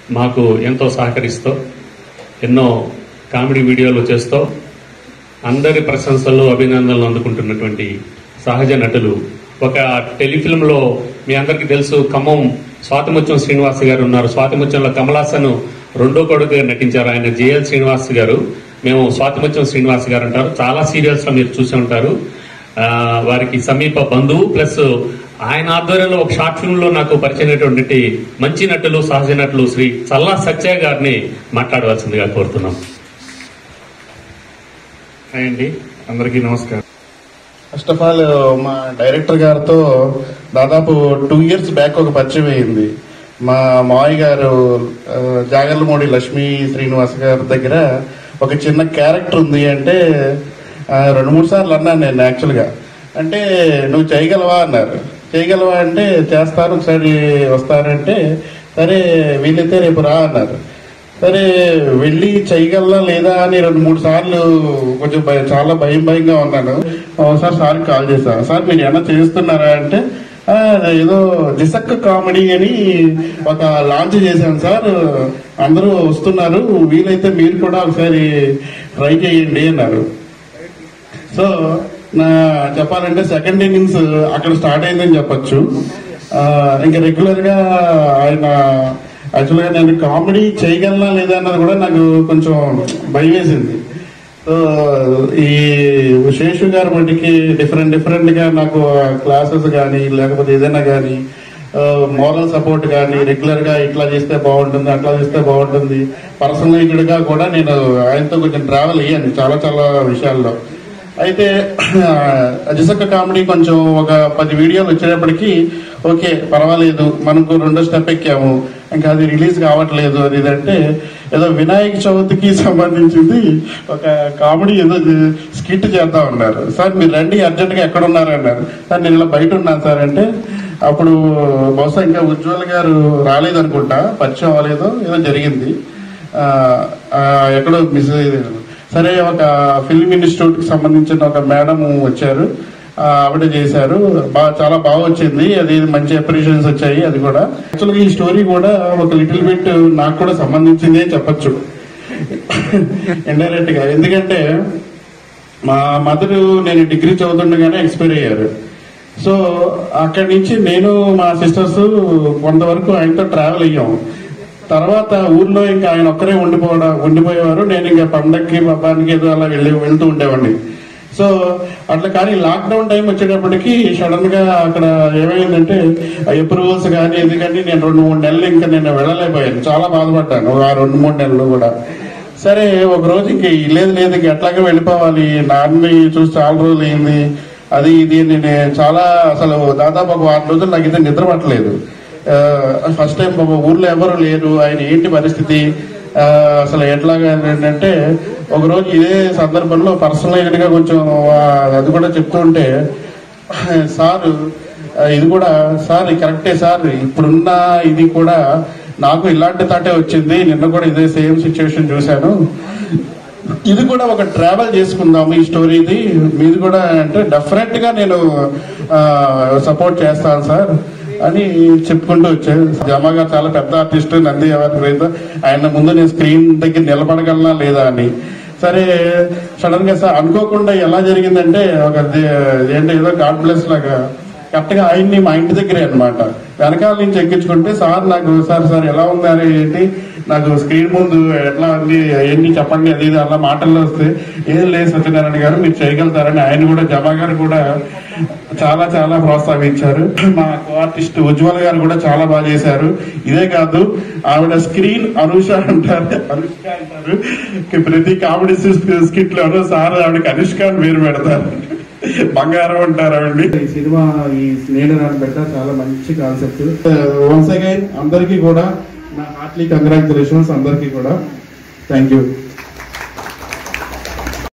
మాకు ఎంతో సహకరిస్తూ ఎన్నో కామెడీ వీడియోలు చేస్తూ అందరి ప్రశంసలు అభినందనలు అందుకుంటున్నటువంటి సహజ నటులు ఒక టెలిఫిల్మ్లో మీ అందరికీ తెలుసు ఖమ్మం స్వాతిముత్యం శ్రీనివాస్ గారు ఉన్నారు స్వాతిముత్యంలో కమలాసన్ రెండో కొడుకుగా నటించారు ఆయన జేఎల్ శ్రీనివాస్ గారు మేము స్వాతిముత్యం శ్రీనివాస్ గారు అంటారు చాలా సీరియల్స్ లో మీరు చూసి ఉంటారు ఆ, వారికి సమీప బంధువు ప్లస్ ఆయన ఆధ్వర్యంలో ఒక షార్ట్ ఫిల్మ్ లో నాకు పరిచయమైనటువంటి మంచి నటులు సహజ నటులు శ్రీ చల్లా సత్య గారిని మాట్లాడవలసిందిగా కోరుతున్నాం హాయ్ అండి అందరికీ నమస్కారం ఫస్ట్ ఆఫ్ ఆల్ మా డైరెక్టర్ గారితో దాదాపు టూ ఇయర్స్ బ్యాక్ ఒక పరిచయం అయింది మా మావయ్య గారు ఆ, జాగర్లమూడి లక్ష్మీ శ్రీనివాస్ గారి దగ్గర ఒక చిన్న క్యారెక్టర్ ఉంది అంటే ఆ, రెండు మూడు సార్లు అన్నాను నేను యాక్చువల్గా అంటే నువ్వు చేయగలవా అన్నారు చేయగలవా అంటే చేస్తాను ఒకసారి వస్తానంటే సరే వీలైతే రేపు రా అన్నారు సరే వెళ్ళి చేయగలనా లేదా అని రెండు మూడు సార్లు కొంచెం భయ- చాలా భయం భయంగా ఉన్నాను ఒకసారి సార్ కాల్ చేశా సార్ మీరు ఏమైనా చేస్తున్నారా అంటే "ఆ, ఏదో దిశక్క కామెడీ అని ఒక లాంచ్ చేశాను సార్ అందరూ వస్తున్నారు వీలైతే మీరు కూడా ఒకసారి ట్రై చేయండి అన్నారు సో నా చెప్పాలంటే సెకండ్ ఇన్నింగ్స్ అక్కడ స్టార్ట్ అయిందని చెప్పొచ్చు ఆ, ఇంకా రెగ్యులర్ గా ఆయన యాక్చువల్ గా నేను కామెడీ చేయగలనా లేదా అన్నది కూడా నాకు కొంచెం భయం వేసింది సో ఈ శేషు గారి మటుకి డిఫరెంట్ డిఫరెంట్ గా నాకు క్లాసెస్ కానీ లేకపోతే ఏదైనా కానీ మోరల్ సపోర్ట్ కానీ రెగ్యులర్ గా ఇట్లా చేస్తే బాగుంటుంది అట్లా చేస్తే బాగుంటుంది పర్సనలైజ్డ్ గా కూడా నేను ఆయనతో కొంచెం ట్రావెల్ అయ్యాను చాలా చాలా విషయాల్లో అయితే అజిసక్క కామెడీ కొంచెం ఒక పది వీడియోలు వచ్చేటప్పటికి ఓకే పర్వాలేదు మనకు రెండో స్టెప్ ఎక్కాము ఇంకా అది రిలీజ్ కావట్లేదు అది ఇదంటే ఏదో వినాయక చవితికి సంబంధించింది ఒక కామెడీ ఏదో స్కిట్ చేద్దాం అన్నారు సార్ మీరు రండి అర్జెంట్ గా ఎక్కడ ఉన్నారు అన్నారు సార్ నేను ఇలా బయట ఉన్నాను సార్ అంటే అప్పుడు బహుశా ఇంకా ఉజ్వల్ గారు రాలేదనుకుంటా పరిచయం అవ్వలేదో ఏదో జరిగింది ఆ, ఆ, ఎక్కడో మిస్ అయ్యేది సరే ఒక ఫిల్మ్ ఇన్స్టిట్యూట్ కి సంబంధించిన ఒక మేడం వచ్చారు ఆ, ఆవిడ చేశారు బాగా చాలా బాగా వచ్చింది అది మంచి అప్రిషియేషన్స్ వచ్చాయి అది కూడా యాక్చువల్గా ఈ స్టోరీ కూడా ఒక లిటిల్ బిట్ నాకు కూడా సంబంధించింది అని చెప్పొచ్చు ఇండైరెక్ట్ గా ఎందుకంటే మా మదర్ నేను డిగ్రీ చదువుతుండగానే ఎక్స్పైర్ అయ్యారు సో అక్కడి నుంచి నేను మా సిస్టర్స్ కొంతవరకు ఆయనతో ట్రావెల్ అయ్యాం తర్వాత ఊర్లో ఇంకా ఆయన ఒక్కరే ఉండిపోవడం ఉండిపోయేవారు నేను ఇంకా పండక్కి పబ్బానికి ఏదో అలా వెళ్ళి వెళ్తూ ఉండేవాడిని సో అట్లా కానీ లాక్డౌన్ టైం వచ్చేటప్పటికి సడన్ గా అక్కడ ఏమైందంటే అప్రూవల్స్ కానీ ఇది కానీ నేను రెండు మూడు నెలలు ఇంకా నేను వెళ్ళలేకపోయాను చాలా బాధపడ్డాను ఆ రెండు మూడు నెలలు కూడా సరే ఒక రోజు ఇంక ఈ లేదు లేదు ఇంక ఎట్లాగే వెళ్ళిపోవాలి నాన్నని చూసి చాలా రోజులు అయింది అది ఇది అని నేను చాలా అసలు దాదాపు ఒక వారం రోజులు నాకు అయితే నిద్ర పట్టలేదు ఫస్ట్ టైం పాపం ఊర్లో ఎవరు లేరు ఆయన ఏంటి పరిస్థితి ఆ, అసలు ఎట్లాగా ఏంటంటే ఒక రోజు ఇదే సందర్భంలో పర్సనలైజ్డ్ గా కొంచెం ఆ, అది కూడా చెప్తూ ఉంటే సార్ ఆ, ఇది కూడా సార్ ఇది కరెక్టే సార్ ఇప్పుడున్న ఇది కూడా నాకు ఇలాంటి తాటే వచ్చింది నిన్న కూడా ఇదే సేమ్ సిచ్యువేషన్ చూశాను ఇది కూడా ఒక ట్రావెల్ చేసుకుందాం ఈ స్టోరీది మీది కూడా అంటే డెఫినెట్ గా నేను సపోర్ట్ చేస్తాను సార్ అని చెప్పుకుంటూ వచ్చాను జమా గారు చాలా పెద్ద ఆర్టిస్ట్ నంది అవార్డు రైతు ఆయన ముందు నేను స్క్రీన్ దగ్గర నిలబడగలనా లేదా అని సరే సడన్ గా సార్ అనుకోకుండా ఎలా జరిగిందంటే ఒక దే- ఏంటి ఏదో గాడ్ బ్లెస్ లాగా కరెక్ట్ గా ఆయన్ని మా ఇంటి దగ్గరే అన్నమాట వెనకాల నుంచి ఎక్కించుకుంటే సార్ నాకు సార్ సార్ ఎలా ఉంది అని ఏంటి నాకు స్క్రీన్ ముందు ఎట్లా ఉంది ఏంటి చెప్పండి అది ఇది అలా మాటల్లో వస్తే ఏం లేదు సత్యనారాయణ గారు మీరు చేయగలుగుతారని ఆయన కూడా జమా గారు కూడా చాలా చాలా ప్రోత్సహించారు మా ఆర్టిస్ట్ ఉజ్వల్ గారు కూడా చాలా బాగా చేశారు ఇదే కాదు ఆవిడ స్క్రీన్ అనుష అంటారు అనుష్క అంటారు ప్రతి కామెడీ స్కిట్ లోనూ సార్ ఆవిడకి అనుష్క అని పేరు పెడతారు బంగారం అంటారు ఆవిడ్ని ఈ సినిమా ఈ నేను నాకు పెట్ట చాలా మంచి కాన్సెప్ట్ వన్స్ అగైన్ అందరికీ కూడా నా హార్ట్లీ కంగ్రాచులేషన్స్ అందరికీ కూడా థ్యాంక్ యూ